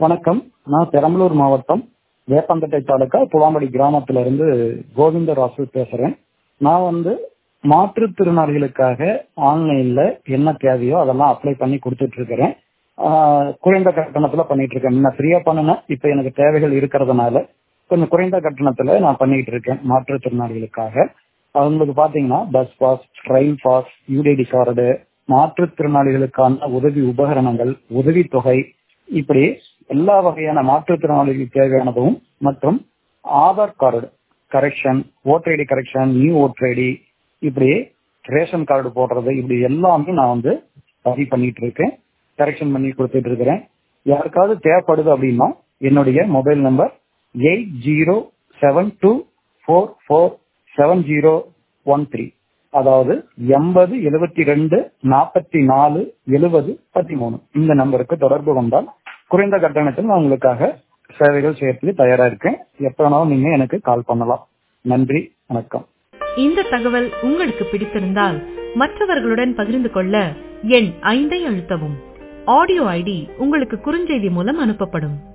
வணக்கம் நான் பெரம்பலூர் மாவட்டம் வேப்பந்தட்டை தாலுக்கா புலாம்படி கிராமத்துல இருந்து கோவிந்தராசு பேசுறேன் நான் வந்து மாற்றுத்திறனாளிகளுக்காக ஆன்லைன்ல என்ன தேவையோ அதெல்லாம் அப்ளை பண்ணி கொடுத்துட்டு இருக்கிறேன் ஆஹ் குறைந்த கட்டணத்துல பண்ணிட்டு இருக்கேன் முன்ன ஃப்ரீயா பண்ணினேன் இப்ப எனக்கு தேவைகள் இருக்கிறதுனால கொஞ்சம் குறைந்த கட்டணத்துல நான் பண்ணிட்டு இருக்கேன் மாற்றுத்திறனாளிகளுக்காக அவங்களுக்கு பாத்தீங்கன்னா bus pass train pass UDID card மாற்றுத்திறனாளிகளுக்கான உதவி உபகரணங்கள் உதவித்தொகை இப்படி எல்லா வகையான மாற்றுத்திறனாளிகளுக்கு தேவையானதும் மற்றும் Aadhaar card correction voter ID correction new voter ID இப்படி ரேஷன் கார்டு போடுறது இப்படி எல்லாமே நான் வந்து பதிவு பண்ணிட்டு இருக்கேன் கரெக்ஷன் பண்ணி கொடுத்துட்டு இருக்கிறேன் யாருக்காவது தேவைப்படுது அப்படின்னா என்னுடைய mobile number eight zero seven two four four seven zero one three அதாவது எண்பது எழுபத்தி ரெண்டு நாற்பத்தி நாலு எழுபது பதிமூணு இந்த நம்பருக்கு தொடர்பு கொண்டால் குறைந்த கட்டணத்தில் நான் உங்களுக்காக சேவைகள் செய்யறதுக்கு தயாரா இருக்கேன் எப்ப வேணாலும் நீங்க எனக்கு கால் பண்ணலாம் நன்றி வணக்கம் இந்த தகவல் உங்களுக்கு பிடித்திருந்தால் மற்றவர்களுடன் பகிர்ந்து கொள்ள எண் ஐந்தை அழுத்தவும் ஆடியோ ஐடி உங்களுக்கு குறுஞ்செய்தி மூலம் அனுப்பப்படும்